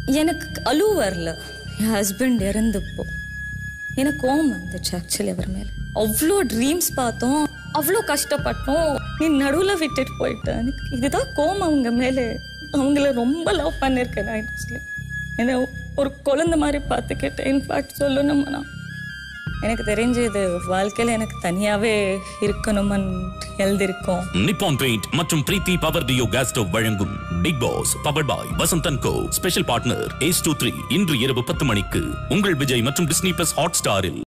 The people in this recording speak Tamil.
எனக்கு அழுவு வரல என் ஹஸ்பண்ட் இறந்தப்போ எனக்கு கோவம் வந்துச்சு ஆக்சுவலி அவர் மேல அவ்வளோ ட்ரீம்ஸ் பார்த்தோம் அவ்வளோ கஷ்டப்பட்டோம் நீ நடுவில் விட்டுட்டு போயிட்ட எனக்கு இதுதான் கோவம் அவங்க மேலே அவங்கள ரொம்ப லவ் பண்ணியிருக்கேன் நான் ஆக்சுவலி என்ன ஒரு குழந்தை மாதிரி பார்த்துக்கிட்டேன் இன்ஃபேக்ட் சொல்லணும்னா எனக்கு தெரிஞ்சு இது வாழ்க்கையில் எனக்கு தனியாகவே இருக்கணும்னு எழுதியிருக்கோம் நிப்பான் பெயிண்ட் மற்றும் Preethi power duo gas stove வழங்கும் பிக் பாஸ் பவர் பாய் வசந்தன் கோ ஸ்பெஷல் பார்ட்னர் ஏஸ் டூ த்ரீ இன்று இரவு பத்து மணிக்கு உங்கள் விஜய் மற்றும் டிஸ்னி பிளஸ் ஹாட் ஸ்டாரில்